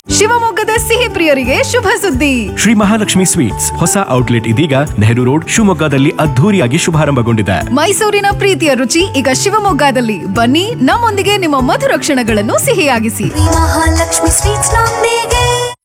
ಶಿವಮೊಗ್ಗದ ಸಿಹಿ ಪ್ರಿಯರಿಗೆ ಶುಭ ಸುದ್ದಿ ಶ್ರೀ ಮಹಾಲಕ್ಷ್ಮಿ ಸ್ವೀಟ್ಸ್ ಹೊಸ ಔಟ್ಲೆಟ್ ಇದೀಗ ನೆಹರು ರೋಡ್ ಶಿವಮೊಗ್ಗದಲ್ಲಿ ಅದ್ಧೂರಿಯಾಗಿ ಶುಭಾರಂಭಗೊಂಡಿದೆ ಮೈಸೂರಿನ ಪ್ರೀತಿಯ ರುಚಿ ಈಗ ಶಿವಮೊಗ್ಗದಲ್ಲಿ ಬನ್ನಿ ನಮ್ಮೊಂದಿಗೆ ನಿಮ್ಮ ಮಧುರ ಕ್ಷಣಗಳನ್ನು ಸಿಹಿಯಾಗಿಸಿ ಮಹಾಲಕ್ಷ್ಮಿ ಸ್ವೀಟ್ಸ್ ನೊಂದಿಗೆ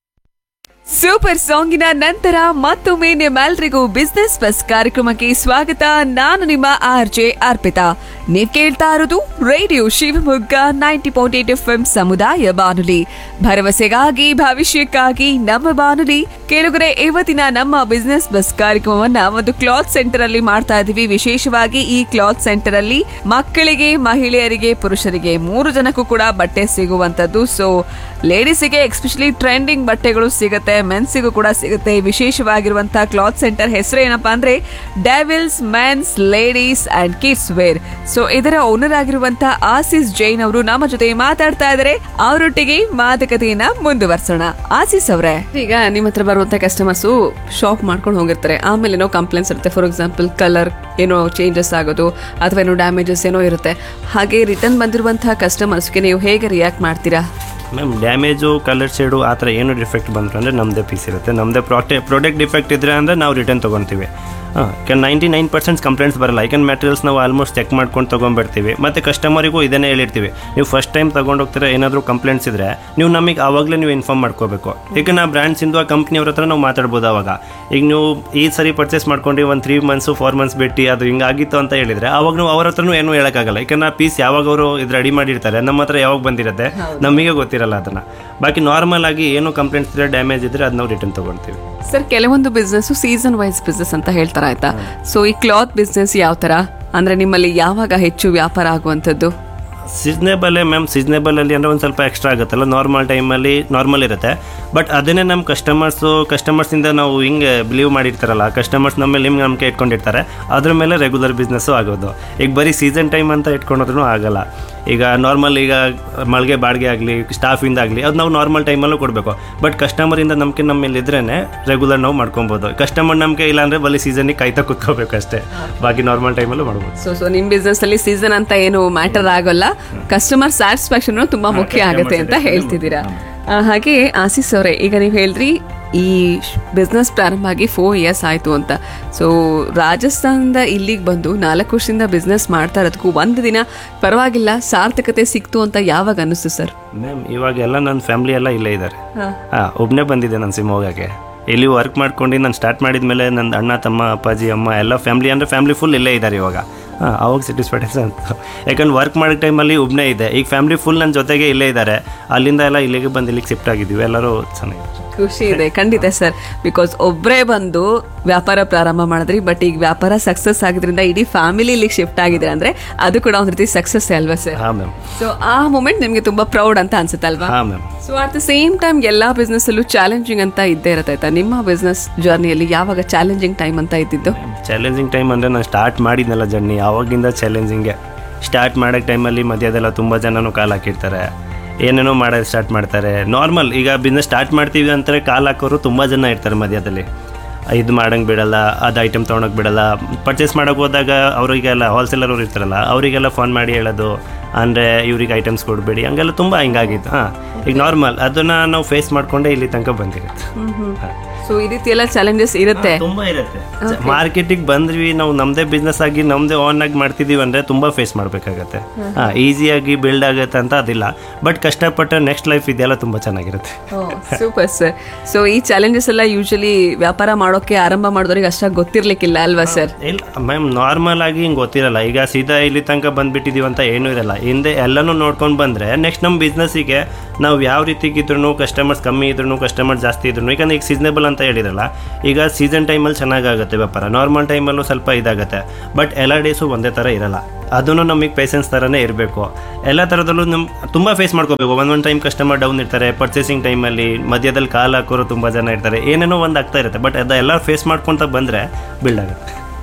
ಸೂಪರ್ ಸಾಂಗಿನ ನಂತರ ಮತ್ತೊಮ್ಮೆ ನಿಮ್ಮೆಲ್ರಿಗೂ ಬಿಸ್ನೆಸ್ ಬಸ್ ಕಾರ್ಯಕ್ರಮಕ್ಕೆ ಸ್ವಾಗತ ನಾನು ನಿಮ್ಮ ಆರ್ ಜೆ ಅರ್ಪಿತಾ ನೀವ್ ಕೇಳ್ತಾ ಇರೋದು radio Shivamogga ninety point eight F ಸಮುದಾಯ ಬಾನುಲಿ ಭರವಸೆಗಾಗಿ ಭವಿಷ್ಯಕ್ಕಾಗಿ ನಮ್ಮ ಬಾನುಲಿ ಕೆಲವರೆ ಇವತ್ತಿನ ನಮ್ಮ ಬಿಸ್ನೆಸ್ ಬಸ್ ಕಾರ್ಯಕ್ರಮವನ್ನ ಒಂದು ಕ್ಲಾತ್ ಸೆಂಟರ್ ಅಲ್ಲಿ ಮಾಡ್ತಾ ಇದೀವಿ ವಿಶೇಷವಾಗಿ ಈ ಕ್ಲಾತ್ ಸೆಂಟರ್ ಅಲ್ಲಿ ಮಕ್ಕಳಿಗೆ ಮಹಿಳೆಯರಿಗೆ ಪುರುಷರಿಗೆ ಮೂರು ಜನಕ್ಕೂ ಕೂಡ ಬಟ್ಟೆ ಸಿಗುವಂತದ್ದು ಸೊ ಲೇಡೀಸಿಗೆ ಎಕ್ಸ್ಪೆಷಲಿ ಟ್ರೆಂಡಿಂಗ್ ಬಟ್ಟೆಗಳು ಸಿಗುತ್ತೆ ಮೆನ್ಸಿಗೂ ಕೂಡ ಸಿಗುತ್ತೆ ವಿಶೇಷವಾಗಿರುವಂತಹ ಕ್ಲಾತ್ ಸೆಂಟರ್ ಹೆಸರು ಏನಪ್ಪಾ ಅಂದ್ರೆ devils men's ladies and kids wear so ಇದರ ಓನರ್ ಆಗಿರುವಂತಹ ಆಸಿಸ್ ಜೈನ್ ಅವರು ನಮ್ಮ ಜೊತೆ ಮಾತಾಡ್ತಾ ಇದ್ದಾರೆ ಅವರೊಟ್ಟಿಗೆ ಮಾತುಕತೆಯನ್ನ ಮುಂದುವರ್ಸೋಣ ಆಸಿಸ್ ಅವರೇ ಈಗ ನಿಮ್ಮ ಹತ್ರ ಬರುವಂತ ಕಸ್ಟಮರ್ಸ್ ಶಾಪ್ ಮಾಡ್ಕೊಂಡು ಹೋಗಿರ್ತಾರೆ ಆಮೇಲೆ ಏನೋ ಕಂಪ್ಲೇಂಟ್ಸ್ ಇರುತ್ತೆ ಫಾರ್ ಎಕ್ಸಾಂಪಲ್ ಕಲರ್ ಏನೋ ಚೇಂಜಸ್ ಆಗೋದು ಅಥವಾ ಏನೋ ಡ್ಯಾಮೇಜಸ್ ಏನೋ ಇರುತ್ತೆ ಹಾಗೆ ರಿಟರ್ನ್ ಬಂದಿರುವಂತಹ ಕಸ್ಟಮರ್ಸ್ಗೆ ನೀವು ಹೇಗೆ ರಿಯಾಕ್ಟ್ ಮಾಡ್ತೀರಾ ಮ್ಯಾಮ್ ಡ್ಯಾಮೇಜು ಕಲರ್ ಶೇಡು ಆ ಥರ ಏನು ಡಿಫೆಕ್ಟ್ ಬಂದರು ಅಂದರೆ ನಮ್ಮದೇ ಪೀಸ್ ಇರುತ್ತೆ ನಮ್ಮದೇ ಪ್ರಾಟೆ ಪ್ರಾಡಕ್ಟ್ ಡಿಫೆಕ್ಟ್ ಇದ್ದರೆ ಅಂದರೆ ನಾವು ರಿಟರ್ನ್ ತೊಗೊತೀವಿ ಹಾಂ ಯಾಕೆ ನೈಂಟಿ ನೈನ್ ಪರ್ಸೆಂಟ್ ಕಂಪ್ಲೇಂಟ್ಸ್ ಬರಲ್ಲ ಯಾಕಂದ್ರೆ ಮೆಟೀರಿಯಲ್ಸ್ ನಾವು ಆಲ್ಮೋಸ್ಟ್ ಚೆಕ್ ಮಾಡ್ಕೊಂಡು ತೊಗೊಂಡ್ಬಿಡ್ತೀವಿ ಮತ್ತು ಕಸ್ಟಮರಿಗೂ ಇದನ್ನೇ ಹೇಳಿರ್ತೀವಿ ನೀವು ಫಸ್ಟ್ ಟೈಮ್ ತೊಗೊಂಡೋಗ್ತೀರಾ ಏನಾದರೂ ಕಂಪ್ಲೇಂಟ್ಸ್ ಇದ್ದರೆ ನೀವು ನಮಗೆ ಆವಾಗಲೇ ನೀವು ಇನ್ಫಾರ್ಮ್ ಮಾಡ್ಕೋಬೇಕು ಈಗ ನಾ ಬ್ರ್ಯಾಂಡ್ಸಿಂದು ಆ ಕಂಪ್ನಿಯವ್ರ ಹತ್ರ ನಾವು ಮಾತಾಡ್ಬೋದು ಅವಾಗ ಈಗ ನೀವು ಈ ಸರಿ ಪರ್ಚೇಸ್ ಮಾಡ್ಕೊಂಡು ಒಂದು ತ್ರೀ ಮಂತ್ಸು ಫೋರ್ ಮಂತ್ಸ್ ಬಿಟ್ಟು ಅದು ಹಿಂಗಾಗಿತ್ತು ಅಂತ ಹೇಳಿದರೆ ಅವಾಗ ನಾವು ಅವ್ರ ಹತ್ರನೂ ಏನೂ ಹೇಳೋಕ್ಕಾಗಲ್ಲ ಯಾಕಂದ್ರೆ ಆ ಪೀಸ್ ಯಾವಾಗ ಅವರು ಇದು ರೆಡಿ ಮಾಡಿರ್ತಾರೆ ನಮ್ಮ ಹತ್ರ ಯಾವಾಗ ಬಂದಿರುತ್ತೆ ನಮಗೆ ಗೊತ್ತಿರಲ್ಲ ಅದನ್ನು ಬಾಕಿ ನಾರ್ಮಲ್ ಆಗಿ ಏನು ಕಂಪ್ಲೇಂಟ್ಸ್ ಇದ್ರೆ ಡ್ಯಾಮೇಜ್ ಇದ್ರೆ ಅದು ನಾವು ರಿಟರ್ನ್ ತೊಗೊಳ್ತೀವಿ ಸರ್ ಕೆಲವೊಂದು ಬಿಸ್ನೆಸ್ ಸೀಸನ್ ವೈಸ್ ಬಿಸ್ನೆಸ್ ಅಂತ ಹೇಳ್ತಾರ ಆಯ್ತಾ ಸೊ ಈ ಕ್ಲಾತ್ ಬಿಸ್ನೆಸ್ ಯಾವ ತರ ಅಂದ್ರೆ ನಿಮ್ಮಲ್ಲಿ ಯಾವಾಗ ಹೆಚ್ಚು ವ್ಯಾಪಾರ ಆಗುವಂಥದ್ದು ಸೀಸ್ನೇಬಲೇ ಮ್ಯಾಮ್ ಸೀಸ್ನೇಬಲಲ್ಲಿ ಅಂದರೆ ಒಂದು ಸ್ವಲ್ಪ ಎಕ್ಸ್ಟ್ರಾ ಆಗುತ್ತಲ್ಲ ನಾರ್ಮಲ್ ಟೈಮಲ್ಲಿ ನಾರ್ಮಲ್ ಇರುತ್ತೆ ಬಟ್ ಅದನ್ನೇ ನಮ್ಮ ಕಸ್ಟಮರ್ಸು ಕಸ್ಟಮರ್ಸಿಂದ ನಾವು ಹಿಂಗೆ ಬಿಲೀವ್ ಮಾಡಿರ್ತಾರಲ್ಲ ಕಸ್ಟಮರ್ಸ್ ನಮ್ಮ ಮೇಲೆ ನಿಮ್ಗೆ ನಂಬಿಕೆ ಇಟ್ಕೊಂಡಿರ್ತಾರೆ ಅದ್ರ ಮೇಲೆ ರೆಗ್ಯುಲರ್ ಬಿಸ್ನೆಸ್ಸು ಆಗೋದು ಈಗ ಬರೀ ಸೀಸನ್ ಟೈಮ್ ಅಂತ ಇಟ್ಕೊಂಡ್ರೂ ಆಗಲ್ಲ ಈಗ ನಾರ್ಮಲ್ ಈಗ ಮಳಿಗೆ ಬಾಡಿಗೆ ಆಗಲಿ ಸ್ಟಾಫಿಂದ ಆಗಲಿ ಅದು ನಾವು ನಾರ್ಮಲ್ ಟೈಮಲ್ಲೂ ಕೊಡಬೇಕು ಬಟ್ ಕಸ್ಟಮರಿಂದ ನಂಬಿಕೆ ನಮ್ಮ ಮೇಲೆ ಇದ್ರೇ ರೆಗ್ಯುಲರ್ ನಾವು ಮಾಡ್ಕೊಬೋದು ಕಸ್ಟಮರ್ ನಂಬಿಕೆ ಇಲ್ಲ ಅಂದರೆ ಬರೀ ಸೀಸನಿಗೆ ಕಾಯ್ತಾ ಕೂತ್ಕೋಬೇಕು ಅಷ್ಟೇ ಬಾಕಿ ನಾರ್ಮಲ್ ಟೈಮಲ್ಲೂ ಮಾಡ್ಬೋದು ಸೊ ಸೊ ನಿಮ್ ಬಿಸ್ನೆಸ್ ಅಲ್ಲಿ ಸೀಸನ್ ಅಂತ ಏನು ಮ್ಯಾಟರ್ ಆಗೋಲ್ಲ ಕಸ್ಟಮರ್ ಸ್ಯಾಟಿಸ್ಫ್ಯಾಕ್ಷನ್ ತುಂಬಾ ಮುಖ್ಯ ಆಗುತ್ತೆ ಅಂತ ಹೇಳ್ತಿದ್ದೀರಾ ಆ, ಹಾಗೆ ಆಸೀಸ್ ಅವರೇ ಈಗ ನೀವು ಹೇಳ್ರಿ ಈ ಬಿಸ್ನೆಸ್ ಪ್ರಾರಂಭ ಆಗಿ ಫೋರ್ ಇಯರ್ಸ್ ಆಯ್ತು ಅಂತ ಸೊ ರಾಜಸ್ಥಾನದ ಇಲ್ಲಿಗೆ ಬಂದು ನಾಲ್ಕು ವರ್ಷದಿಂದ ಬಿಸ್ನೆಸ್ ಮಾಡ್ತಾ ಇರೋದಕ್ಕೂ ಒಂದು ದಿನ ಪರವಾಗಿಲ್ಲ ಸಾರ್ಥಕತೆ ಸಿಕ್ತು ಅಂತ ಯಾವಾಗ ಅನಿಸ್ತು ಸರ್ ಮ್ಯಾಮ್ ಇವಾಗೆಲ್ಲ ನನ್ನ ಫ್ಯಾಮ್ಲಿ ಎಲ್ಲ ಇಲ್ಲೇ ಇದ್ದಾರೆ ಹಾಂ ಒಬ್ಬನೇ ಬಂದಿದ್ದೆ ನಾನು ಶಿವಮೊಗ್ಗಕ್ಕೆ ಇಲ್ಲಿ ವರ್ಕ್ ಮಾಡ್ಕೊಂಡು ನಾನು ಸ್ಟಾರ್ಟ್ ಮಾಡಿದ ಮೇಲೆ ನನ್ನ ಅಣ್ಣ ತಮ್ಮ ಅಪ್ಪಾಜಿ ಅಮ್ಮ ಎಲ್ಲ ಫ್ಯಾಮ್ಲಿ ಅಂದರೆ ಫ್ಯಾಮ್ಲಿ ಫುಲ್ ಇಲ್ಲೇ ಇದ್ದಾರೆ ಇವಾಗ ಹಾಂ ಅವಾಗ ಸ್ಯಾಟಿಸ್ಫ್ಯಾಕ್ಷನ್ ಅಂತ ಯಾಕಂದ್ರೆ ವರ್ಕ್ ಮಾಡೋ ಟೈಮಲ್ಲಿ ಒಬ್ಬನೇ ಇದೆ ಈಗ ಫ್ಯಾಮ್ಲಿ ಫುಲ್ ನನ್ನ ಜೊತೆಗೆ ಇಲ್ಲೇ ಇದ್ದಾರೆ ಅಲ್ಲಿಂದ ಎಲ್ಲ ಇಲ್ಲಿಗೆ ಬಂದು ಇಲ್ಲಿಗೆ ಶಿಫ್ಟ್ ಆಗಿದ್ದೀವಿ ಎಲ್ಲರೂ ಚೆನ್ನಾಗಿದೆ ಖುಷಿ ಇದೆ ಖಂಡಿತ ಸರ್ ಬಿಕಾಸ್ ಒಬ್ಬರೇ ಬಂದು ವ್ಯಾಪಾರ ಪ್ರಾರಂಭ ಮಾಡಿದ್ರಿ ಬಟ್ ಈಗ ವ್ಯಾಪಾರ ಸಕ್ಸಸ್ ಆಗಿದ್ರಿಂದ ಇಡೀ ಫ್ಯಾಮಿಲಿ ಇಲ್ಲಿಗೆ ಶಿಫ್ಟ್ ಆಗಿದೆ ಅಂದ್ರೆ ಅದು ಕೂಡ ಒಂದು ರೀತಿ ಸಕ್ಸಸ್ ಅಲ್ವಾ ಸರ್ ಹಾಂ ಮ್ಯಾಮ್ ಸೊ ಆ ಮೂಮೆಂಟ್ ನಿಮಗೆ ತುಂಬಾ ಪ್ರೌಡ್ ಅಂತ ಅನ್ಸುತ್ತಲ್ವಾ ಹಾಂ ma'am so at the same time ಎಲ್ಲಾ ಬಿಸ್ನೆಸ್ ಅಲ್ಲೂ ಚಾಲೆಂಜಿಂಗ್ ಅಂತ ಇದ್ದೇ ಇರುತ್ತೆ ಆಯ್ತಾ ನಿಮ್ಮ ಬಿಸ್ನೆಸ್ ಜರ್ನಿಯಲ್ಲಿ ಯಾವಾಗ ಚಾಲೆಂಜಿಂಗ್ ಟೈಮ್ ಅಂತ ಇದ್ದಿದ್ದು ಚಾಲೆಂಜಿಂಗ್ ಟೈಮ್ ಅಂದರೆ ನಾನು ಸ್ಟಾರ್ಟ್ ಮಾಡಿದ್ನಲ್ಲ ಜರ್ನಿ ಆವಾಗಿಂದ ಚಾಲೆಂಜಿಂಗೆ ಸ್ಟಾರ್ಟ್ ಮಾಡೋಕ್ಕೆ ಟೈಮಲ್ಲಿ ಮಧ್ಯದೆಲ್ಲ ತುಂಬ ಜನನೂ ಕಾಲು ಹಾಕಿರ್ತಾರೆ ಏನೇನೋ ಮಾಡೋದು ಸ್ಟಾರ್ಟ್ ಮಾಡ್ತಾರೆ ನಾರ್ಮಲ್ ಈಗ ಬಿಸ್ನೆಸ್ ಸ್ಟಾರ್ಟ್ ಮಾಡ್ತೀವಿ ಅಂತಾರೆ ಕಾಲು ಹಾಕೋರು ತುಂಬ ಜನ ಇರ್ತಾರೆ ಮಧ್ಯದಲ್ಲಿ ಇದು ಮಾಡಂಗೆ ಬಿಡಲ್ಲ ಅದು ಐಟಮ್ ತೊಗೊಳಕ್ಕೆ ಬಿಡಲ್ಲ ಪರ್ಚೇಸ್ ಮಾಡೋಕೆ ಹೋದಾಗ ಅವರಿಗೆಲ್ಲ ಹೋಲ್ಸೇಲರ್ ಅವ್ರು ಇರ್ತಾರಲ್ಲ ಅವರಿಗೆಲ್ಲ ಫೋನ್ ಮಾಡಿ ಹೇಳೋದು ಅಂದರೆ ಇವ್ರಿಗೆ ಐಟಮ್ಸ್ ಕೊಡಬೇಡಿ ಹಂಗೆಲ್ಲ ತುಂಬ ಹಿಂಗಾಗಿತ್ತು ಹಾಂ ಈಗ ನಾರ್ಮಲ್ ಅದನ್ನು ನಾವು ಫೇಸ್ ಮಾಡಿಕೊಂಡೇ ಇಲ್ಲಿ ತನಕ ಬಂದಿರುತ್ತೆ ಹಾಂ ಸೊ ಈ ರೀತಿ ಎಲ್ಲ ಚಾಲೆಂಜಸ್ ಇರುತ್ತೆ ತುಂಬಾ ಇರುತ್ತೆ ಮಾರ್ಕೆಟಿಗೆ ಬಂದ್ವಿ ನಾವು ನಮ್ದೇ ಬಿಸ್ನೆಸ್ ಆಗಿ ನಮ್ದೇ ಓನ್ ಆಗಿ ಮಾಡ್ತಿದೀವಿ ಅಂದ್ರೆ ತುಂಬಾ ಫೇಸ್ ಮಾಡ್ಬೇಕಾಗತ್ತೆ ಹಾ ಈಸಿಯಾಗಿ ಬಿಲ್ಡ್ ಆಗುತ್ತೆ ಅಂತ ಅದಿಲ್ಲ ಬಟ್ ಕಷ್ಟಪಟ್ಟ ನೆಕ್ಸ್ಟ್ ಲೈಫ್ ಇದೆಲ್ಲ ತುಂಬಾ ಚೆನ್ನಾಗಿರುತ್ತೆ ಸೂಪರ್ ಸರ್ ಸೊ ಈ ಚಾಲೆಂಜಸ್ ಎಲ್ಲ ಯೂಶಲಿ ವ್ಯಾಪಾರ ಮಾಡೋಕೆ ಆರಂಭ ಮಾಡಿದವ್ರಿಗೆ ಅಷ್ಟಾಗಿ ಗೊತ್ತಿರ್ಲಿಕ್ಕಿಲ್ಲ ಅಲ್ವಾ ಸರ್ ಇಲ್ಲ ಮ್ಯಾಮ್ ನಾರ್ಮಲ್ ಆಗಿ ಹಿಂಗೆ ಗೊತ್ತಿರಲ್ಲ ಈಗ ಸೀದಾ ಇಲ್ಲಿ ತನಕ ಬಂದ್ಬಿಟ್ಟಿದೀವಿ ಅಂತ ಏನೂ ಇರಲ್ಲ ಹಿಂದೆ ಎಲ್ಲನೂ ನೋಡ್ಕೊಂಡು ಬಂದರೆ ನೆಕ್ಸ್ಟ್ ನಮ್ಮ ಬಿಸ್ನೆಸ್ಸಿಗೆ ನಾವು ಯಾವ ರೀತಿಗಿದ್ರು ಕಸ್ಟಮರ್ಸ್ ಕಮ್ಮಿ ಇದ್ರು ಕಸ್ಟಮರ್ ಜಾಸ್ತಿ ಇದ್ರು ಯಾಕಂದ್ರೆ ಈಗ ಸೀಸನೇಬಲ್ ಅಂತ ಹೇಳಿರಲ್ಲ ಈಗ ಸೀಸನ್ ಟೈಮಲ್ಲಿ ಚೆನ್ನಾಗಾಗುತ್ತೆ ವ್ಯಾಪಾರ ನಾರ್ಮಲ್ ಟೈಮಲ್ಲೂ ಸ್ವಲ್ಪ ಇದಾಗುತ್ತೆ ಬಟ್ ಎಲ್ಲ ಡೇಸು ಒಂದೇ ಥರ ಇರಲ್ಲ ಅದನ್ನು ನಮಗೆ ಪೇಷನ್ಸ್ ಥರನೇ ಇರಬೇಕು ಎಲ್ಲ ಥರದಲ್ಲೂ ನಮ್ಮ ತುಂಬ ಫೇಸ್ ಮಾಡ್ಕೋಬೇಕು ಒಂದೊಂದು ಟೈಮ್ ಕಸ್ಟಮರ್ ಡೌನ್ ಇರ್ತಾರೆ ಪರ್ಚೇಸಿಂಗ್ ಟೈಮಲ್ಲಿ ಮಧ್ಯದಲ್ಲಿ ಕಾಲು ಹಾಕೋರು ತುಂಬ ಜನ ಇರ್ತಾರೆ ಏನೇನೋ ಒಂದು ಆಗ್ತಾ ಇರುತ್ತೆ ಬಟ್ ಅದೆಲ್ಲ ಫೇಸ್ ಮಾಡ್ಕೊತ ಬಂದರೆ ಬಿಲ್ಡ್ ಆಗುತ್ತೆ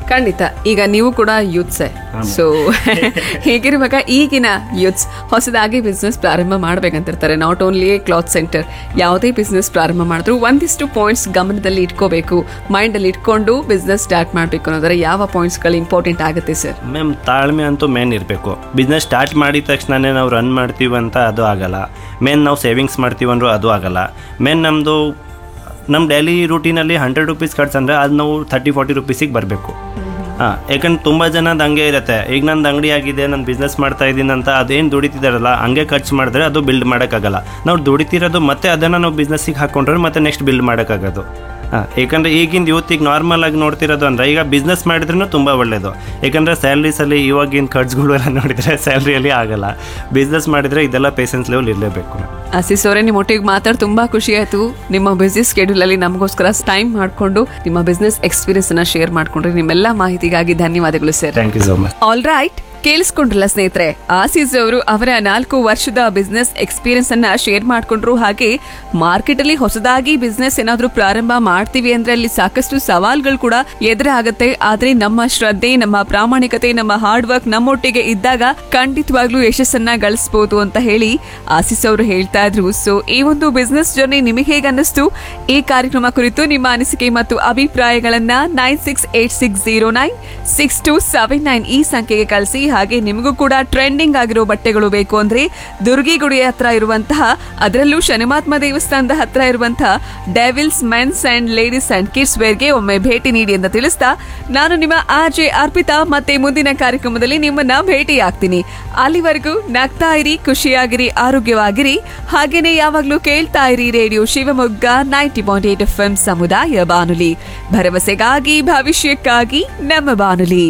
ಖಂಡಿತ ಈಗ ನೀವು ಕೂಡ ಯೂತ್ಸೆ ಸೊ ಹೇಗಿರುವಾಗ ಈಗಿನ ಯೂತ್ಸ್ ಹೊಸದಾಗಿ ಬಿಸ್ನೆಸ್ ಪ್ರಾರಂಭ ಮಾಡ್ಬೇಕಂತಿರ್ತಾರೆ ನಾಟ್ ಓನ್ಲಿ ಕ್ಲಾತ್ ಸೆಂಟರ್ ಯಾವುದೇ ಬಿಸ್ನೆಸ್ ಪ್ರಾರಂಭ ಮಾಡಿದ್ರು ಒಂದಿಷ್ಟು ಪಾಯಿಂಟ್ಸ್ ಗಮನದಲ್ಲಿ ಇಟ್ಕೋಬೇಕು ಮೈಂಡಲ್ಲಿ ಇಟ್ಕೊಂಡು ಬಿಸ್ನೆಸ್ ಸ್ಟಾರ್ಟ್ ಮಾಡಬೇಕು ಅನ್ನೋದ್ರೆ ಯಾವ ಪಾಯಿಂಟ್ಸ್ಗಳು ಇಂಪಾರ್ಟೆಂಟ್ ಆಗುತ್ತೆ ಸರ್ ಮ್ಯಾಮ್ ತಾಳ್ಮೆ ಅಂತೂ ಮೇನ್ ಇರಬೇಕು ಬಿಸ್ನೆಸ್ ಸ್ಟಾರ್ಟ್ ಮಾಡಿದ ತಕ್ಷಣನೇ ನಾವು ರನ್ ಮಾಡ್ತೀವಿ ಅಂತ ಅದು ಆಗಲ್ಲ ಮೇನ್ ನಾವು ಸೇವಿಂಗ್ಸ್ ಮಾಡ್ತೀವಿ ಅಂದ್ರೂ ಅದು ಆಗಲ್ಲ ಮೇನ್ ನಮ್ಮದು ನಮ್ಮ ಡೈಲಿ ರೂಟೀನಲ್ಲಿ ಹಂಡ್ರೆಡ್ ರುಪೀಸ್ ಖರ್ಚಂದ್ರೆ ಅದು ನಾವು ಥರ್ಟಿ ಫಾರ್ಟಿ ರುಪೀಸಿಗೆ ಬರಬೇಕು ಹಾಂ ಯಾಕಂದ್ರೆ ತುಂಬ ಜನದ ಹಂಗೆ ಇರುತ್ತೆ ಈಗ ನಂದು ಅಂಗಡಿ ಆಗಿದೆ ನಾನು ಬಿಸ್ನೆಸ್ ಮಾಡ್ತಾ ಇದ್ದೀನಿ ಅಂತ ಅದೇನು ದುಡಿತಿದಾರಲ್ಲ ಹಂಗೆ ಖರ್ಚು ಮಾಡಿದ್ರೆ ಅದು ಬಿಲ್ಡ್ ಮಾಡೋಕ್ಕಾಗಲ್ಲ ನಾವು ದುಡಿತಿರೋದು ಮತ್ತೆ ಅದನ್ನು ನಾವು ಬಿಸ್ನೆಸ್ಸಿಗೆ ಹಾಕ್ಕೊಂಡ್ರೆ ಮತ್ತೆ ನೆಕ್ಸ್ಟ್ ಬಿಲ್ಡ್ ಮಾಡೋಕ್ಕಾಗೋದು ಹಾಂ ಯಾಕಂದರೆ ಈಗಿನ ಯೂತಿಗೆ ನಾರ್ಮಲ್ ಆಗಿ ನೋಡ್ತಿರೋದು ಅಂದರೆ ಈಗ ಬಿಸ್ನೆಸ್ ಮಾಡಿದ್ರೂ ತುಂಬ ಒಳ್ಳೆಯದು ಯಾಕಂದರೆ ಸ್ಯಾಲ್ರೀಸಲ್ಲಿ ಇವಾಗಿನ ಖರ್ಚುಗಳು ಎಲ್ಲ ನೋಡಿದರೆ ಸ್ಯಾಲ್ರಿಯಲ್ಲಿ ಆಗಲ್ಲ ಬಿಸ್ನೆಸ್ ಮಾಡಿದರೆ ಇದೆಲ್ಲ ಪೇಷನ್ಸ್ ಲೆವೆಲ್ ಇರಲೇಬೇಕು ಆಸೀಸ್ ಅವರೇ ನಿಮ್ಮ ಒಟ್ಟಿಗೆ ಮಾತಾಡಿ ತುಂಬಾ ಖುಷಿ ಆಯ್ತು ನಿಮ್ಮ ಬಿಸ್ನೆಸ್ ಸ್ಕೆಡ್ಯೂಲ್ ಅಲ್ಲಿ ನಮಗೋಸ್ಕರ ಟೈಮ್ ಮಾಡಿಕೊಂಡು ನಿಮ್ಮ ಬಿಸ್ನೆಸ್ ಎಕ್ಸ್ಪೀರಿಯನ್ಸ್ ಅನ್ನ ಶೇರ್ ಮಾಡ್ಕೊಂಡ್ರೆ ನಿಮ್ಮೆಲ್ಲ ಮಾಹಿತಿಗಾಗಿ ಧನ್ಯವಾದಗಳು sir thank you so much all right ಕೇಳಿಸ್ಕೊಂಡ್ರಲ್ಲ ಸ್ನೇಹಿತರೆ ಆಸೀಸ್ ಅವರು ಅವರ ನಾಲ್ಕು ವರ್ಷದ ಬಿಸ್ನೆಸ್ ಎಕ್ಸ್ಪೀರಿಯನ್ಸ್ ಅನ್ನ ಶೇರ್ ಮಾಡ್ಕೊಂಡ್ರು ಹಾಗೆ ಮಾರ್ಕೆಟ್ ಅಲ್ಲಿ ಹೊಸದಾಗಿ ಬಿಸ್ನೆಸ್ ಏನಾದ್ರೂ ಪ್ರಾರಂಭ ಮಾಡ್ತೀವಿ ಅಂದ್ರೆ ಅಲ್ಲಿ ಸಾಕಷ್ಟು ಸವಾಲ್ಗಳು ಕೂಡ ಎದುರಾಗತ್ತೆ ಆದ್ರೆ ನಮ್ಮ ಶ್ರದ್ಧೆ ನಮ್ಮ ಪ್ರಾಮಾಣಿಕತೆ ನಮ್ಮ ಹಾರ್ಡ್ ವರ್ಕ್ ನಮ್ಮೊಟ್ಟಿಗೆ ಇದ್ದಾಗ ಖಂಡಿತವಾಗ್ಲೂ ಯಶಸ್ಸನ್ನ ಗಳಿಸಬಹುದು ಅಂತ ಹೇಳಿ ಆಸೀಸ್ ಅವರು ಹೇಳ್ತಾ ಇದ್ರು ಸೊ ಈ ಒಂದು ಬಿಸ್ನೆಸ್ ಜರ್ನಿ ನಿಮಗೆ ಹೇಗೆ ಅನ್ನಿಸ್ತು ಈ ಕಾರ್ಯಕ್ರಮ ಕುರಿತು ನಿಮ್ಮ ಅನಿಸಿಕೆ ಮತ್ತು ಅಭಿಪ್ರಾಯಗಳನ್ನ nine six eight six zero nine six two seven nine ಈ ಸಂಖ್ಯೆಗೆ ಕಳಿಸಿ ಹಾಗೆ ನಿಮಗೂ ಕೂಡ ಟ್ರೆಂಡಿಂಗ್ ಆಗಿರೋ ಬಟ್ಟೆಗಳು ಬೇಕು ಅಂದ್ರೆ ದುರ್ಗಿಗುಡಿ ಹತ್ರ ಇರುವಂತಹ ಅದರಲ್ಲೂ ಶನಿಮಾತ್ಮ ದೇವಸ್ಥಾನದ ಹತ್ರ ಇರುವಂತಹ devils men's and ladies and kids ವೇರ್ಗೆ ಒಮ್ಮೆ ಭೇಟಿ ನೀಡಿ ಅಂತ ತಿಳಿಸ್ತಾ ನಾನು ನಿಮ್ಮ ಆರ್ ಜೆ ಅರ್ಪಿತಾ ಮತ್ತೆ ಮುಂದಿನ ಕಾರ್ಯಕ್ರಮದಲ್ಲಿ ನಿಮ್ಮನ್ನ ಭೇಟಿ ಆಗ್ತೀನಿ ಅಲ್ಲಿವರೆಗೂ ನಗ್ತಾ ಇರಿ ಖುಷಿಯಾಗಿರಿ ಆರೋಗ್ಯವಾಗಿರಿ ಹಾಗೇನೆ ಯಾವಾಗ್ಲೂ ಕೇಳ್ತಾ ಇರಿ radio Shivamogga ninety point eight F M ಸಮುದಾಯ ಬಾನುಲಿ ಭರವಸೆಗಾಗಿ ಭವಿಷ್ಯಕ್ಕಾಗಿ ನಮ್ಮ ಬಾನುಲಿ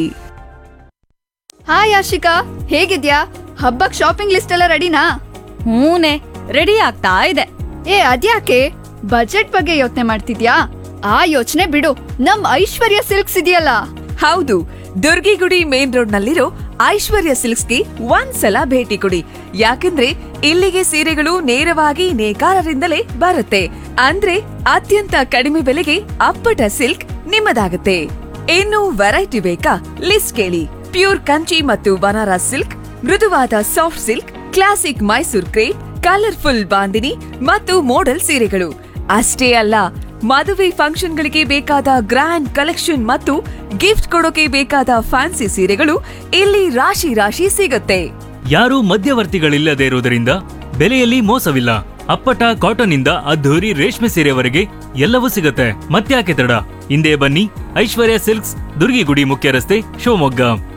ಹಾಯ್ ಆಶಿಕಾ ಹೇಗಿದ್ಯಾ ಹಬ್ಬಕ್ ಶಾಪಿಂಗ್ ಲಿಸ್ಟ್ ಎಲ್ಲ ರೆಡಿನಾ ಹೂನೆ ರೆಡಿ ಆಗ್ತಾ ಇದೆ ಏ ಅದ್ಯಾಕೆ ಬಜೆಟ್ ಬಗ್ಗೆ ಯೋಚನೆ ಮಾಡ್ತಿದ್ಯಾ ಆ ಯೋಚನೆ ಬಿಡು ನಮ್ ಐಶ್ವರ್ಯ ಸಿಲ್ಕ್ಸ್ ಇದೆಯಲ್ಲ ಹೌದು ದುರ್ಗಿಗುಡಿ ಮೇನ್ ರೋಡ್ ನಲ್ಲಿರೋ ಐಶ್ವರ್ಯ ಸಿಲ್ಕ್ಸ್ಗೆ ಒಂದ್ಸಲ ಭೇಟಿ ಕೊಡಿ ಯಾಕಂದ್ರೆ ಇಲ್ಲಿಗೆ ಸೀರೆಗಳು ನೇರವಾಗಿ ನೇಕಾರರಿಂದಲೇ ಬರುತ್ತೆ ಅಂದ್ರೆ ಅತ್ಯಂತ ಕಡಿಮೆ ಬೆಲೆಗೆ ಅಪ್ಪಟ ಸಿಲ್ಕ್ ನಿಮ್ಮದಾಗುತ್ತೆ ಇನ್ನು ವೆರೈಟಿ ಬೇಕಾ ಲಿಸ್ಟ್ ಕೇಳಿ ಪ್ಯೂರ್ ಕಂಚಿ ಮತ್ತು ಬನಾರಸ್ ಸಿಲ್ಕ್ ಮೃದುವಾದ soft silk classic Mysore crepe colourful bandhani ಮತ್ತು ಮೋಡಲ್ ಸೀರೆಗಳು ಅಷ್ಟೇ ಅಲ್ಲ ಮದುವೆ ಫಂಕ್ಷನ್ಗಳಿಗೆ ಬೇಕಾದ ಗ್ರ್ಯಾಂಡ್ ಕಲೆಕ್ಷನ್ ಮತ್ತು ಗಿಫ್ಟ್ ಕೊಡೋಕೆ ಬೇಕಾದ ಫ್ಯಾನ್ಸಿ ಸೀರೆಗಳು ಇಲ್ಲಿ ರಾಶಿ ರಾಶಿ ಸಿಗುತ್ತೆ ಯಾರೂ ಮಧ್ಯವರ್ತಿಗಳಿಲ್ಲದೆ ಇರುವುದರಿಂದ ಬೆಲೆಯಲ್ಲಿ ಮೋಸವಿಲ್ಲ ಅಪ್ಪಟ ಕಾಟನ್ ಇಂದ ಅದ್ಧೂರಿ ರೇಷ್ಮೆ ಸೀರೆವರೆಗೆ ಎಲ್ಲವೂ ಸಿಗುತ್ತೆ ಮತ್ತ್ಯಾಕೆ ತಡ ಹಿಂದೆ ಬನ್ನಿ ಐಶ್ವರ್ಯ ಸಿಲ್ಕ್ಸ್ ದುರ್ಗಿಗುಡಿ ಮುಖ್ಯ ರಸ್ತೆ ಶಿವಮೊಗ್ಗ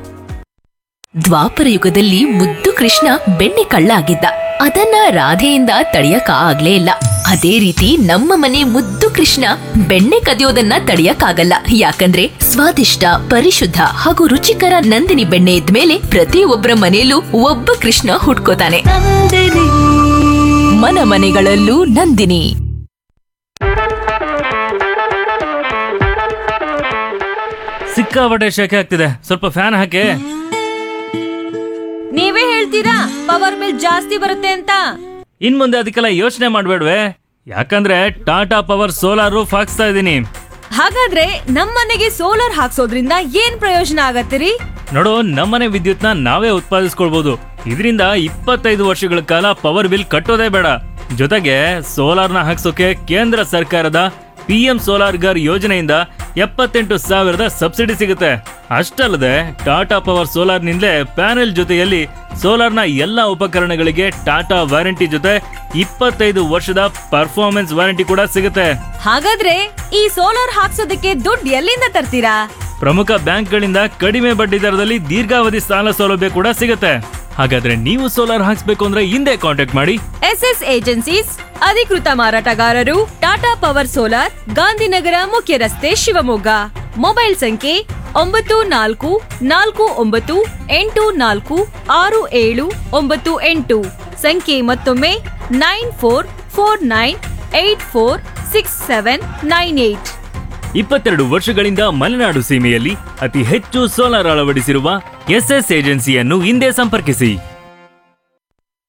ದ್ವಾಪರ ಯುಗದಲ್ಲಿ ಮುದ್ದು ಕೃಷ್ಣ ಬೆಣ್ಣೆ ಕಳ್ಳ ಆಗಿದ್ದ ಅದನ್ನ ರಾಧೆಯಿಂದ ತಡೆಯಕ ಆಗ್ಲೇ ಇಲ್ಲ ಅದೇ ರೀತಿ ನಮ್ಮ ಮನೆ ಮುದ್ದು ಕೃಷ್ಣ ಬೆಣ್ಣೆ ಕದಿಯೋದನ್ನ ತಡೆಯಕ್ಕಾಗಲ್ಲ ಯಾಕಂದ್ರೆ ಸ್ವಾದಿಷ್ಟ ಪರಿಶುದ್ಧ ಹಾಗೂ ರುಚಿಕರ ನಂದಿನಿ ಬೆಣ್ಣೆ ಇದ್ಮೇಲೆ ಪ್ರತಿಯೊಬ್ಬರ ಮನೆಯಲ್ಲೂ ಒಬ್ಬ ಕೃಷ್ಣ ಹುಟ್ಕೋತಾನೆ ಮನ ಮನೆಗಳಲ್ಲೂ ನಂದಿನಿ ಸಿಕ್ಕಾಪಟ್ಟೆ ಶೆಕೆ ಆಗ್ತಿದೆ ಸ್ವಲ್ಪ ಫ್ಯಾನ್ ಹಾಕಿ ನೀವೇ ಹೇಳ್ತೀರಾ ಪವರ್ ಬಿಲ್ ಜಾಸ್ತಿ ಬರುತ್ತೆ ಅಂತ ಇನ್ ಮುಂದೆ ಅದಕ್ಕೆಲ್ಲ ಯೋಚನೆ ಮಾಡ್ಬೇಡ್ವೆ ಯಾಕಂದ್ರೆ ಟಾಟಾ ಪವರ್ ಸೋಲಾರ್ ಹಾಕ್ಸ್ತಾ ಇದ್ದೀನಿ ಹಾಗಾದ್ರೆ ನಮ್ಮನೆಗೆ ಸೋಲಾರ್ ಹಾಕ್ಸೋದ್ರಿಂದ ಏನ್ ಪ್ರಯೋಜನ ಆಗತ್ತಿರಿ ನೋಡು ನಮ್ಮನೆ ವಿದ್ಯುತ್ನ ನಾವೇ ಉತ್ಪಾದಿಸ್ಕೊಳ್ಬಹುದು ಇದರಿಂದ ಇಪ್ಪತ್ತೈದು ವರ್ಷಗಳ ಕಾಲ ಪವರ್ ಬಿಲ್ ಕಟ್ಟೋದೇ ಬೇಡ ಜೊತೆಗೆ ಸೋಲಾರ್ನ ಹಾಕ್ಸೋಕೆ ಕೇಂದ್ರ ಸರ್ಕಾರದ ಪಿ ಎಂ ಸೋಲಾರ್ ಗರ್ ಯೋಜನೆಯಿಂದ ಎಪ್ಪತ್ತೆಂಟು ಸಾವಿರದ ಸಬ್ಸಿಡಿ ಸಿಗುತ್ತೆ ಅಷ್ಟಲ್ಲದೆ ಟಾಟಾ ಪವರ್ ಸೋಲಾರ್ನಿಂದಲೇ ಪ್ಯಾನೆಲ್ ಜೊತೆಯಲ್ಲಿ ಸೋಲಾರ್ನ ಎಲ್ಲ ಉಪಕರಣಗಳಿಗೆ ಟಾಟಾ ವಾರಂಟಿ ಜೊತೆ ಇಪ್ಪತ್ತೈದು ವರ್ಷದ ಪರ್ಫಾರ್ಮೆನ್ಸ್ ವಾರಂಟಿ ಕೂಡ ಸಿಗುತ್ತೆ ಹಾಗಾದ್ರೆ ಈ ಸೋಲಾರ್ ಹಾಕ್ಸೋದಕ್ಕೆ ದುಡ್ಡು ಎಲ್ಲಿಂದ ತರ್ತೀರಾ ಪ್ರಮುಖ ಬ್ಯಾಂಕ್ಗಳಿಂದ ಕಡಿಮೆ ಬಡ್ಡಿ ದರದಲ್ಲಿ ದೀರ್ಘಾವಧಿ ಸಾಲ ಸೌಲಭ್ಯ ಕೂಡ ಸಿಗುತ್ತೆ ಹಾಗಾದ್ರೆ ನೀವು ಸೋಲಾರ್ ಹಾಕ್ಸ್ಬೇಕು ಅಂದ್ರೆ ಹಿಂದೆ ಕಾಂಟ್ಯಾಕ್ಟ್ ಮಾಡಿ ಎಸ್ ಎಸ್ ಏಜೆನ್ಸೀಸ್ ಅಧಿಕೃತ ಮಾರಾಟಗಾರರು ಟಾಟಾ ಪವರ್ ಸೋಲಾರ್ ಗಾಂಧಿನಗರ ಮುಖ್ಯ ರಸ್ತೆ ಶಿವಮೊಗ್ಗ ಮೊಬೈಲ್ ಸಂಖ್ಯೆ ಒಂಬತ್ತು ನಾಲ್ಕು ನಾಲ್ಕು ಒಂಬತ್ತು ಎಂಟು ನಾಲ್ಕು ಆರು ಏಳು ಒಂಬತ್ತು ಎಂಟು ಸಂಖ್ಯೆ ಮತ್ತೊಮ್ಮೆ nine four four nine eight four six seven nine eight ಇಪ್ಪತ್ತೆರಡು ವರ್ಷಗಳಿಂದ ಮಲೆನಾಡು ಸೀಮೆಯಲ್ಲಿ ಅತಿ ಹೆಚ್ಚು ಸೋಲಾರ್ ಅಳವಡಿಸಿರುವ ಎಸ್ಎಸ್ ಏಜೆನ್ಸಿಯನ್ನು ಹಿಂದೆ ಸಂಪರ್ಕಿಸಿ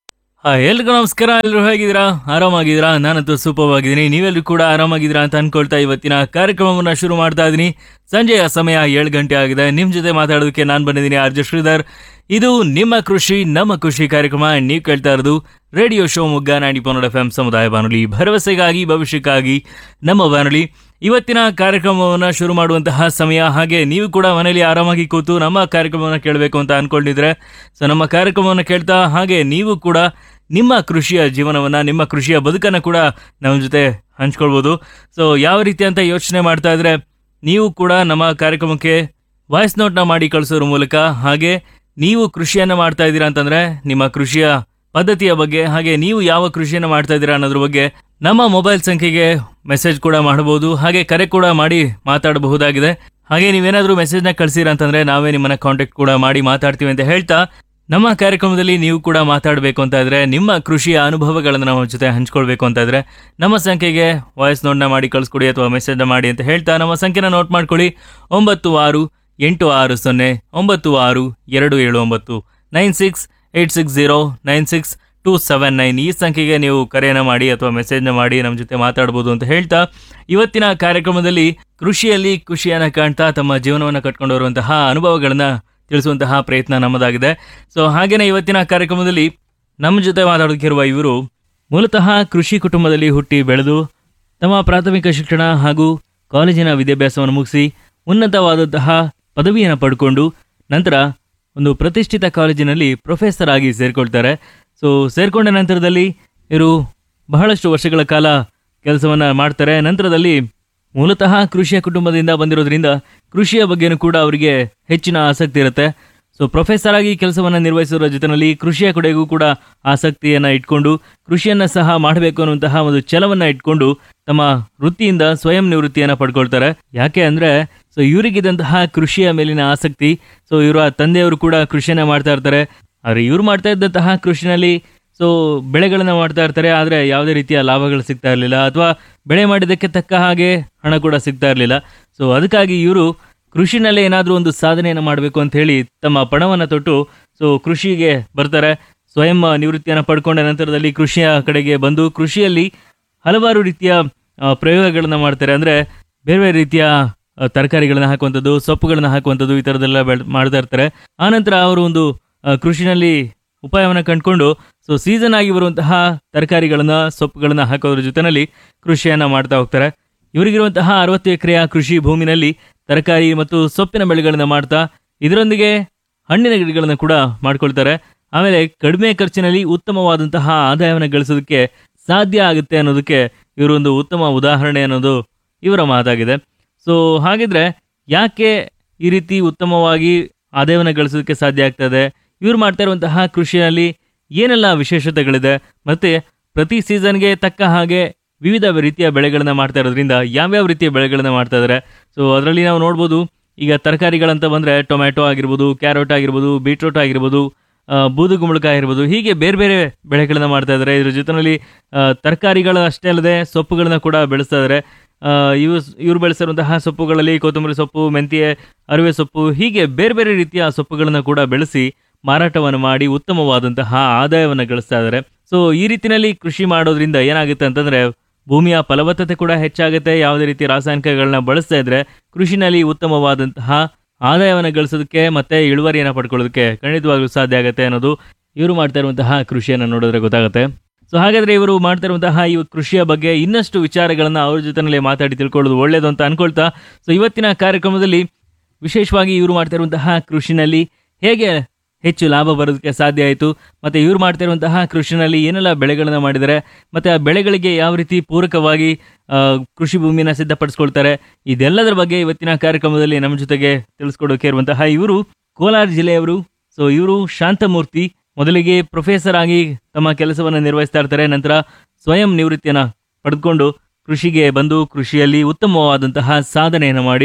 ಆ, ಎಲ್ರಿಗೂ ನಮಸ್ಕಾರ ಎಲ್ಲರೂ ಹೇಗಿದ್ದೀರಾ ಆರಾಮಾಗಿದ್ದೀರಾ ನಾನಂತೂ ಸೂಪರ್ ಆಗಿದ್ದೀನಿ ನೀವೆಲ್ಲರೂ ಕೂಡ ಆರಾಮಾಗಿದ್ದೀರಾ ಅಂತ ಅನ್ಕೊಳ್ತಾ ಇವತ್ತಿನ ಕಾರ್ಯಕ್ರಮವನ್ನು ಶುರು ಮಾಡ್ತಾ ಇದ್ದೀನಿ ಸಂಜೆಯ ಸಮಯ ಏಳು ಗಂಟೆ ಆಗಿದೆ ನಿಮ್ಮ ಜೊತೆ ಮಾತಾಡೋದಕ್ಕೆ ನಾನು ಬಂದಿದ್ದೀನಿ ಆರ್ಜೆ ಶ್ರೀಧರ್ ಇದು ನಿಮ್ಮ ಕೃಷಿ ನಮ್ಮ ಖುಷಿ ಕಾರ್ಯಕ್ರಮ ನೀವು ಕೇಳ್ತಾ ಇರೋದು ರೇಡಿಯೋ ಶೋ ಮುಗ್ಗ ನಾಡಿ ಪನ್ನಡ ಎಫ್ ಎಂ ಸಮುದಾಯ ಬಾನುಲಿ ಭರವಸೆಗಾಗಿ ಭವಿಷ್ಯಕ್ಕಾಗಿ ನಮ್ಮ ಬಾನುಲಿ ಇವತ್ತಿನ ಕಾರ್ಯಕ್ರಮವನ್ನು ಶುರು ಮಾಡುವಂತಹ ಸಮಯ ಹಾಗೆ ನೀವು ಕೂಡ ಮನೆಯಲ್ಲಿ ಆರಾಮಾಗಿ ಕೂತು ನಮ್ಮ ಕಾರ್ಯಕ್ರಮವನ್ನು ಕೇಳಬೇಕು ಅಂತ ಅನ್ಕೊಂಡಿದ್ರೆ ಸೊ ನಮ್ಮ ಕಾರ್ಯಕ್ರಮವನ್ನು ಕೇಳ್ತಾ ಹಾಗೆ ನೀವು ಕೂಡ ನಿಮ್ಮ ಕೃಷಿಯ ಜೀವನವನ್ನು ನಿಮ್ಮ ಕೃಷಿಯ ಬದುಕನ್ನು ಕೂಡ ನಮ್ಮ ಜೊತೆ ಹಂಚ್ಕೊಳ್ಬೋದು ಸೊ ಯಾವ ರೀತಿ ಅಂತ ಯೋಚನೆ ಮಾಡ್ತಾ ಇದ್ರೆ ನೀವು ಕೂಡ ನಮ್ಮ ಕಾರ್ಯಕ್ರಮಕ್ಕೆ ವಾಯ್ಸ್ ನೋಟ್ನ ಮಾಡಿ ಕಳಿಸೋದ್ರ ಮೂಲಕ ಹಾಗೆ ನೀವು ಕೃಷಿಯನ್ನು ಮಾಡ್ತಾ ಇದ್ದೀರಾ ಅಂತಂದ್ರೆ ನಿಮ್ಮ ಕೃಷಿಯ ಪದ್ಧತಿಯ ಬಗ್ಗೆ ಹಾಗೆ ನೀವು ಯಾವ ಕೃಷಿಯನ್ನು ಮಾಡ್ತಾ ಇದ್ದೀರಾ ಅನ್ನೋದ್ರ ಬಗ್ಗೆ ನಮ್ಮ ಮೊಬೈಲ್ ಸಂಖ್ಯೆಗೆ ಮೆಸೇಜ್ ಕೂಡ ಮಾಡಬಹುದು ಹಾಗೆ ಕರೆ ಕೂಡ ಮಾಡಿ ಮಾತಾಡಬಹುದಾಗಿದೆ ಹಾಗೆ ನೀವೇನಾದರೂ ಮೆಸೇಜ್ನ ಕಳಿಸಿರ ಅಂತಂದ್ರೆ ನಾವೇ ನಿಮ್ಮನ್ನ ಕಾಂಟ್ಯಾಕ್ಟ್ ಕೂಡ ಮಾಡಿ ಮಾತಾಡ್ತೀವಿ ಅಂತ ಹೇಳ್ತಾ ನಮ್ಮ ಕಾರ್ಯಕ್ರಮದಲ್ಲಿ ನೀವು ಕೂಡ ಮಾತಾಡಬೇಕು ಅಂತ ಇದ್ರೆ ನಿಮ್ಮ ಕೃಷಿಯ ಅನುಭವಗಳನ್ನು ನಮ್ಮ ಜೊತೆ ಹಂಚ್ಕೊಳ್ಬೇಕು ಅಂತ ಇದ್ರೆ ನಮ್ಮ ಸಂಖ್ಯೆಗೆ ವಾಯ್ಸ್ ನೋಟ್ನ ಮಾಡಿ ಕಳಿಸ್ಕೊಡಿ ಅಥವಾ ಮೆಸೇಜ್ನ ಮಾಡಿ ಅಂತ ಹೇಳ್ತಾ ನಮ್ಮ ಸಂಖ್ಯೆನ ನೋಟ್ ಮಾಡ್ಕೊಳ್ಳಿ ಒಂಬತ್ತು ಆರು ಎಂಟು ಆರು ಸೊನ್ನೆ ಒಂಬತ್ತು ಆರು ಎರಡು ಏಳು ಒಂಬತ್ತು nine six eight six zero nine six two seven nine ಈ ಸಂಖ್ಯೆಗೆ ನೀವು ಕರೆಯನ್ನು ಮಾಡಿ ಅಥವಾ ಮೆಸೇಜ್ನ ಮಾಡಿ ನಮ್ಮ ಜೊತೆ ಮಾತಾಡ್ಬೋದು ಅಂತ ಹೇಳ್ತಾ ಇವತ್ತಿನ ಕಾರ್ಯಕ್ರಮದಲ್ಲಿ ಕೃಷಿಯಲ್ಲಿ ಖುಷಿಯನ್ನು ಕಾಣ್ತಾ ತಮ್ಮ ಜೀವನವನ್ನು ಕಟ್ಕೊಂಡು ಬರುವಂತಹ ಅನುಭವಗಳನ್ನ ತಿಳಿಸುವಂತಹ ಪ್ರಯತ್ನ ನಮ್ಮದಾಗಿದೆ ಸೊ ಹಾಗೇನೆ ಇವತ್ತಿನ ಕಾರ್ಯಕ್ರಮದಲ್ಲಿ ನಮ್ಮ ಜೊತೆ ಮಾತಾಡೋದಕ್ಕಿರುವ ಇವರು ಮೂಲತಃ ಕೃಷಿ ಕುಟುಂಬದಲ್ಲಿ ಹುಟ್ಟಿ ಬೆಳೆದು ತಮ್ಮ ಪ್ರಾಥಮಿಕ ಶಿಕ್ಷಣ ಹಾಗೂ ಕಾಲೇಜಿನ ವಿದ್ಯಾಭ್ಯಾಸವನ್ನು ಮುಗಿಸಿ ಉನ್ನತವಾದಂತಹ ಪದವಿಯನ್ನು ಪಡ್ಕೊಂಡು ನಂತರ ಒಂದು ಪ್ರತಿಷ್ಠಿತ ಕಾಲೇಜಿನಲ್ಲಿ ಪ್ರೊಫೆಸರ್ ಆಗಿ ಸೇರಿಕೊಳ್ತಾರೆ ಸೊ ಸೇರಿಕೊಂಡ ನಂತರದಲ್ಲಿ ಇವರು ಬಹಳಷ್ಟು ವರ್ಷಗಳ ಕಾಲ ಕೆಲಸವನ್ನು ಮಾಡ್ತಾರೆ ನಂತರದಲ್ಲಿ ಮೂಲತಃ ಕೃಷಿಯ ಕುಟುಂಬದಿಂದ ಬಂದಿರೋದ್ರಿಂದ ಕೃಷಿಯ ಬಗ್ಗೆನೂ ಕೂಡ ಅವರಿಗೆ ಹೆಚ್ಚಿನ ಆಸಕ್ತಿ ಇರುತ್ತೆ ಸೊ ಪ್ರೊಫೆಸರ್ ಆಗಿ ಕೆಲಸವನ್ನು ನಿರ್ವಹಿಸೋರ ಜೊತೆಯಲ್ಲಿ ಕೃಷಿಯ ಕಡೆಗೂ ಕೂಡ ಆಸಕ್ತಿಯನ್ನು ಇಟ್ಕೊಂಡು ಕೃಷಿಯನ್ನ ಸಹ ಮಾಡಬೇಕು ಅನ್ನುವಂತಹ ಒಂದು ಛಲವನ್ನ ಇಟ್ಕೊಂಡು ತಮ್ಮ ವೃತ್ತಿಯಿಂದ ಸ್ವಯಂ ನಿವೃತ್ತಿಯನ್ನ ಪಡ್ಕೊಳ್ತಾರೆ ಯಾಕೆ ಅಂದ್ರೆ ಸೊ ಇವರಿಗಿದ್ದಂತಹ ಕೃಷಿಯ ಮೇಲಿನ ಆಸಕ್ತಿ ಸೊ ಇವರ ತಂದೆಯವರು ಕೂಡ ಕೃಷಿಯನ್ನ ಮಾಡ್ತಾ ಇರ್ತಾರೆ ಆದ್ರೆ ಇವ್ರು ಮಾಡ್ತಾ ಇದ್ದಂತಹ ಕೃಷಿನಲ್ಲಿ ಸೊ ಬೆಳೆಗಳನ್ನ ಮಾಡ್ತಾ ಇರ್ತಾರೆ ಆದ್ರೆ ಯಾವುದೇ ರೀತಿಯ ಲಾಭಗಳು ಸಿಗ್ತಾ ಇರಲಿಲ್ಲ ಅಥವಾ ಬೆಳೆ ಮಾಡಿದ್ದಕ್ಕೆ ತಕ್ಕ ಹಾಗೆ ಹಣ ಕೂಡ ಸಿಗ್ತಾ ಇರಲಿಲ್ಲ ಸೊ ಅದಕ್ಕಾಗಿ ಇವರು ಕೃಷಿನಲ್ಲೇ ಏನಾದರೂ ಒಂದು ಸಾಧನೆಯನ್ನು ಮಾಡಬೇಕು ಅಂತ ಹೇಳಿ ತಮ್ಮ ಪಣವನ್ನು ತೊಟ್ಟು ಸೊ ಕೃಷಿಗೆ ಬರ್ತಾರೆ ಸ್ವಯಂ ನಿವೃತ್ತಿಯನ್ನು ಪಡ್ಕೊಂಡ ನಂತರದಲ್ಲಿ ಕೃಷಿಯ ಕಡೆಗೆ ಬಂದು ಕೃಷಿಯಲ್ಲಿ ಹಲವಾರು ರೀತಿಯ ಆ, ಪ್ರಯೋಗಗಳನ್ನ ಮಾಡ್ತಾರೆ ಅಂದ್ರೆ ಬೇರೆ ಬೇರೆ ರೀತಿಯ ಆ, ತರಕಾರಿಗಳನ್ನ ಹಾಕುವಂಥದ್ದು ಸೊಪ್ಪುಗಳನ್ನ ಹಾಕುವಂಥದ್ದು ಈ ಥರದ್ದೆಲ್ಲ ಬೆಳ್ ಮಾಡ್ತಾ ಇರ್ತಾರೆ ಆನಂತರ ಅವರು ಒಂದು ಆ, ಕೃಷಿನಲ್ಲಿ ಉಪಾಯವನ್ನು ಕಂಡುಕೊಂಡು ಸೊ ಸೀಸನ್ ಆಗಿ ಬರುವಂತಹ ತರಕಾರಿಗಳನ್ನ ಸೊಪ್ಪುಗಳನ್ನ ಹಾಕೋದ್ರ ಜೊತೆನಲ್ಲಿ ಕೃಷಿಯನ್ನ ಮಾಡ್ತಾ ಹೋಗ್ತಾರೆ ಇವರಿಗಿರುವಂತಹ ಅರವತ್ತು ಎಕರೆಯ ಕೃಷಿ ಭೂಮಿನಲ್ಲಿ ತರಕಾರಿ ಮತ್ತು ಸೊಪ್ಪಿನ ಬೆಳೆಗಳನ್ನ ಮಾಡ್ತಾ ಇದರೊಂದಿಗೆ ಹಣ್ಣಿನ ಗಿಡಗಳನ್ನು ಕೂಡ ಮಾಡ್ಕೊಳ್ತಾರೆ ಆಮೇಲೆ ಕಡಿಮೆ ಖರ್ಚಿನಲ್ಲಿ ಉತ್ತಮವಾದಂತಹ ಆದಾಯವನ್ನು ಗಳಿಸೋದಕ್ಕೆ ಸಾಧ್ಯ ಆಗುತ್ತೆ ಅನ್ನೋದಕ್ಕೆ ಇವರೊಂದು ಉತ್ತಮ ಉದಾಹರಣೆ ಅನ್ನೋದು ಇವರ ಮಾತಾಗಿದೆ ಸೊ ಹಾಗಿದ್ರೆ ಯಾಕೆ ಈ ರೀತಿ ಉತ್ತಮವಾಗಿ ಆದಾಯವನ್ನು ಗಳಿಸೋದಕ್ಕೆ ಸಾಧ್ಯ ಆಗ್ತದೆ ಇವ್ರು ಮಾಡ್ತಾ ಇರುವಂತಹ ಕೃಷಿಯಲ್ಲಿ ಏನೆಲ್ಲ ವಿಶೇಷತೆಗಳಿದೆ ಮತ್ತೆ ಪ್ರತಿ ಸೀಸನ್ಗೆ ತಕ್ಕ ಹಾಗೆ ವಿವಿಧ ರೀತಿಯ ಬೆಳೆಗಳನ್ನ ಮಾಡ್ತಾ ಇರೋದ್ರಿಂದ ಯಾವ್ಯಾವ ರೀತಿಯ ಬೆಳೆಗಳನ್ನ ಮಾಡ್ತಾ ಇದ್ದಾರೆ ಸೊ ಅದರಲ್ಲಿ ನಾವು ನೋಡ್ಬೋದು ಈಗ ತರಕಾರಿಗಳಂತ ಬಂದ್ರೆ ಟೊಮ್ಯಾಟೊ ಆಗಿರ್ಬೋದು ಕ್ಯಾರೆಟ್ ಆಗಿರ್ಬೋದು ಬೀಟ್ರೂಟ್ ಆಗಿರ್ಬೋದು ಆ, ಬೂದುಗುಂಬಳಕಾಯಿ ಆಗಿರ್ಬೋದು ಹೀಗೆ ಬೇರೆ ಬೇರೆ ಬೆಳೆಗಳನ್ನ ಮಾಡ್ತಾ ಇದ್ದಾರೆ ಇದ್ರ ಜೊತೆನಲ್ಲಿ ತರಕಾರಿಗಳ ಅಷ್ಟೇ ಅಲ್ಲದೆ ಸೊಪ್ಪುಗಳನ್ನ ಕೂಡ ಬೆಳೆಸ್ತಾ ಇದ್ದಾರೆ ಆ, ಇವು ಇವ್ರು ಬೆಳೆಸಿರುವಂತಹ ಸೊಪ್ಪುಗಳಲ್ಲಿ ಕೊತ್ತಂಬರಿ ಸೊಪ್ಪು ಮೆಂತ್ಯ ಅರಿವೆ ಸೊಪ್ಪು ಹೀಗೆ ಬೇರೆ ಬೇರೆ ರೀತಿಯ ಸೊಪ್ಪುಗಳನ್ನ ಕೂಡ ಬೆಳೆಸಿ ಮಾರಾಟವನ್ನು ಮಾಡಿ ಉತ್ತಮವಾದಂತಹ ಆದಾಯವನ್ನು ಗಳಿಸ್ತಾ ಇದ್ದಾರೆ ಸೊ ಈ ರೀತಿನಲ್ಲಿ ಕೃಷಿ ಮಾಡೋದ್ರಿಂದ ಏನಾಗುತ್ತೆ ಅಂತಂದ್ರೆ ಭೂಮಿಯ ಫಲವತ್ತತೆ ಕೂಡ ಹೆಚ್ಚಾಗುತ್ತೆ ಯಾವುದೇ ರೀತಿ ರಾಸಾಯನಿಕಗಳನ್ನ ಬಳಸ್ತಾ ಇದ್ರೆ ಕೃಷಿನಲ್ಲಿ ಉತ್ತಮವಾದಂತಹ ಆದಾಯವನ್ನು ಗಳಿಸೋದಕ್ಕೆ ಮತ್ತೆ ಇಳುವರಿಯನ್ನು ಪಡ್ಕೊಳ್ಳೋದಕ್ಕೆ ಖಂಡಿತವಾಗ್ಲೂ ಸಾಧ್ಯ ಆಗುತ್ತೆ ಅನ್ನೋದು ಇವರು ಮಾಡ್ತಾ ಇರುವಂತಹ ಕೃಷಿಯನ್ನು ನೋಡಿದ್ರೆ ಗೊತ್ತಾಗುತ್ತೆ ಸೊ ಹಾಗಾದ್ರೆ ಇವರು ಮಾಡ್ತಾ ಇರುವಂತಹ ಈ ಕೃಷಿಯ ಬಗ್ಗೆ ಇನ್ನಷ್ಟು ವಿಚಾರಗಳನ್ನ ಅವ್ರ ಜೊತೆನಲ್ಲೇ ಮಾತಾಡಿ ತಿಳ್ಕೊಳ್ಳೋದು ಒಳ್ಳೇದು ಅಂತ ಅನ್ಕೊಳ್ತಾ ಸೊ ಇವತ್ತಿನ ಕಾರ್ಯಕ್ರಮದಲ್ಲಿ ವಿಶೇಷವಾಗಿ ಇವರು ಮಾಡ್ತಾ ಇರುವಂತಹ ಕೃಷಿನಲ್ಲಿ ಹೇಗೆ ಹೆಚ್ಚು ಲಾಭ ಬರೋದಕ್ಕೆ ಸಾಧ್ಯ ಆಯಿತು ಮತ್ತೆ ಇವ್ರು ಮಾಡ್ತಾ ಇರುವಂತಹ ಕೃಷಿನಲ್ಲಿ ಏನೆಲ್ಲ ಬೆಳೆಗಳನ್ನ ಮಾಡಿದ್ದಾರೆ ಮತ್ತೆ ಆ ಬೆಳೆಗಳಿಗೆ ಯಾವ ರೀತಿ ಪೂರಕವಾಗಿ ಆ, ಕೃಷಿ ಭೂಮಿನ ಸಿದ್ಧಪಡಿಸ್ಕೊಳ್ತಾರೆ ಇದೆಲ್ಲದರ ಬಗ್ಗೆ ಇವತ್ತಿನ ಕಾರ್ಯಕ್ರಮದಲ್ಲಿ ನಮ್ಮ ಜೊತೆಗೆ ತಿಳಿಸ್ಕೊಡೋಕೆ ಇರುವಂತಹ ಇವರು ಕೋಲಾರ ಜಿಲ್ಲೆಯವರು ಸೊ ಇವರು ಶಾಂತಮೂರ್ತಿ ಮೊದಲಿಗೆ ಪ್ರೊಫೆಸರ್ ಆಗಿ ತಮ್ಮ ಕೆಲಸವನ್ನು ನಿರ್ವಹಿಸ್ತಾ ಇರ್ತಾರೆ ನಂತರ ಸ್ವಯಂ ನಿವೃತ್ತಿಯನ್ನ ಪಡೆದುಕೊಂಡು ಕೃಷಿಗೆ ಬಂದು ಕೃಷಿಯಲ್ಲಿ ಉತ್ತಮವಾದಂತಹ ಸಾಧನೆಯನ್ನು ಮಾಡಿ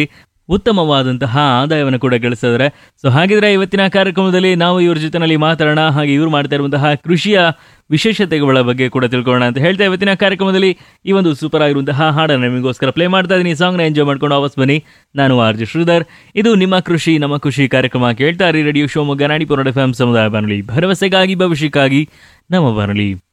ಉತ್ತಮವಾದಂತಹ ಆದಾಯವನ್ನು ಕೂಡ ಗಳಿಸಿದ್ರೆ ಸೊ ಹಾಗಿದ್ರೆ ಇವತ್ತಿನ ಕಾರ್ಯಕ್ರಮದಲ್ಲಿ ನಾವು ಇವ್ರ ಜೊತೆನಲ್ಲಿ ಮಾತಾಡೋಣ ಹಾಗೆ ಇವ್ರು ಮಾಡ್ತಾ ಇರುವಂತಹ ಕೃಷಿಯ ವಿಶೇಷತೆಗಳ ಬಗ್ಗೆ ಕೂಡ ತಿಳ್ಕೊಳ್ಳೋಣ ಅಂತ ಹೇಳ್ತಾ ಇವತ್ತಿನ ಕಾರ್ಯಕ್ರಮದಲ್ಲಿ ಈ ಒಂದು ಸೂಪರ್ ಆಗಿರುವಂತಹ ಹಾಡನ್ನು ನಿಮಗೋಸ್ಕರ ಪ್ಲೇ ಮಾಡ್ತಾ ಇದ್ದೀನಿ ಸಾಂಗ್ನ ಎಂಜಾಯ್ ಮಾಡ್ಕೊಂಡು ವಾಪಸ್ ಬನ್ನಿ ನಾನು ಆರ್ ಜೆ ಶ್ರೀಧರ್ ಇದು ನಿಮ್ಮ ಕೃಷಿ ನಮ್ಮ ಖುಷಿ ಕಾರ್ಯಕ್ರಮ ಕೇಳ್ತಾ ಇರಿ ರೇಡಿಯೋ ಶಿವಮೊಗ್ಗ ನಾಡಿಪುರ ಎಫ್ ಎಂ ಸಮುದಾಯ ಬಾನುಲಿ ಭರವಸೆಗಾಗಿ ಭವಿಷ್ಯಕ್ಕಾಗಿ ನಮ್ಮ ಬಾನುಲಿ